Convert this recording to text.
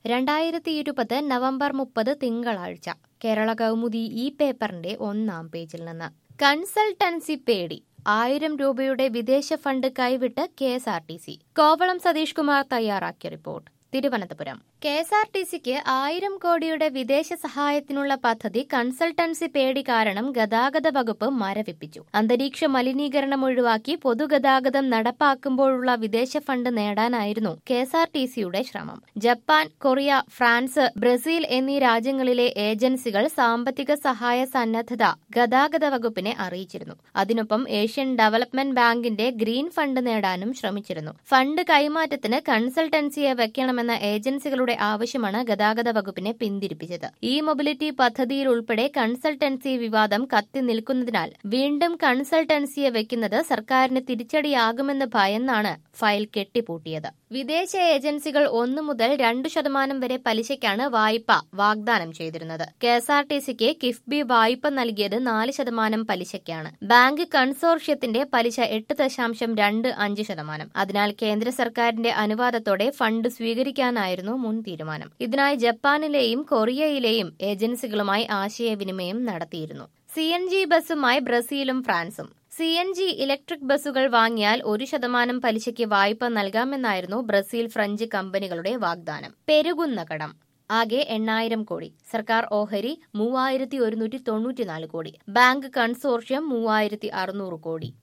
രണ്ടായിരത്തി ഇരുപത് നവംബർ മുപ്പത് തിങ്കളാഴ്ച കേരള കൗമുദി ഈ പേപ്പറിന്റെ ഒന്നാം പേജിൽ നിന്ന് കൺസൾട്ടൻസി പേടി ആയിരം രൂപയുടെ വിദേശ ഫണ്ട് കൈവിട്ട് K S R T C Kovalam Satheesh Kumar തയ്യാറാക്കിയ report Thiruvananthapuram K S R T സിക്ക് ആയിരം കോടിയുടെ വിദേശ സഹായത്തിനുള്ള പദ്ധതി കൺസൾട്ടൻസി പേടി കാരണം ഗതാഗത വകുപ്പ് മരവിപ്പിച്ചു അന്തരീക്ഷ മലിനീകരണം ഒഴിവാക്കി പൊതുഗതാഗതം നടപ്പാക്കുമ്പോഴുള്ള വിദേശ ഫണ്ട് നേടാനായിരുന്നു കെ എസ് ആർ ടി സിയുടെ ശ്രമം ജപ്പാൻ കൊറിയ ഫ്രാൻസ് ബ്രസീൽ എന്നീ രാജ്യങ്ങളിലെ ഏജൻസികൾ സാമ്പത്തിക സഹായ സന്നദ്ധത ഗതാഗത വകുപ്പിനെ അറിയിച്ചിരുന്നു അതിനൊപ്പം ഏഷ്യൻ ഡെവലപ്മെന്റ് ബാങ്കിന്റെ ഗ്രീൻ ഫണ്ട് നേടാനും ശ്രമിച്ചിരുന്നു ഫണ്ട് കൈമാറ്റത്തിന് കൺസൾട്ടൻസിയെ വെക്കണമെന്ന ഏജൻസികളുടെ ആവശ്യമാണ് ഗതാഗത വകുപ്പിനെ പിന്തിരിപ്പിച്ചത് ഇ മൊബിലിറ്റി പദ്ധതിയിൽ ഉൾപ്പെടെ കൺസൾട്ടൻസി വിവാദം കത്തി നിൽക്കുന്നതിനാൽ വീണ്ടും കൺസൾട്ടൻസിയെ വെക്കുന്നത് സർക്കാരിന് തിരിച്ചടിയാകുമെന്ന് ഭയന്നാണ് ഫയൽ കെട്ടിപ്പൂട്ടിയത് വിദേശ ഏജൻസികൾ ഒന്നു മുതൽ രണ്ടു ശതമാനം വരെ പലിശയ്ക്കാണ് വായ്പ വാഗ്ദാനം ചെയ്തിരുന്നത് കെ എസ് ആർ ടി സിക്ക് കിഫ്ബി വായ്പ നൽകിയത് നാല് ശതമാനം പലിശയ്ക്കാണ് ബാങ്ക് കൺസോർഷ്യത്തിന്റെ പലിശ എട്ട് ദശാംശം രണ്ട് അഞ്ച് ശതമാനം അതിനാൽ കേന്ദ്ര സർക്കാരിന്റെ അനുവാദത്തോടെ ഫണ്ട് സ്വീകരിക്കാനായിരുന്നു മുൻ തീരുമാനം ഇതിനായി ജപ്പാനിലെയും കൊറിയയിലെയും ഏജൻസികളുമായി ആശയവിനിമയം നടത്തിയിരുന്നു സി എൻ ജി ബസ്സുമായി ബ്രസീലും ഫ്രാൻസും സി എൻ ജി ഇലക്ട്രിക് ബസ്സുകൾ വാങ്ങിയാൽ ഒരു ശതമാനം പലിശയ്ക്ക് വായ്പ നൽകാമെന്നായിരുന്നു ബ്രസീൽ ഫ്രഞ്ച് കമ്പനികളുടെ വാഗ്ദാനം പെരുകുന്ന കടം ആകെ എണ്ണായിരം കോടി സർക്കാർ ഓഹരി മൂവായിരത്തി ഒരുന്നൂറ്റി തൊണ്ണൂറ്റിനാല് കോടി ബാങ്ക് കൺസോർഷ്യം മൂവായിരത്തി അറുന്നൂറ് കോടി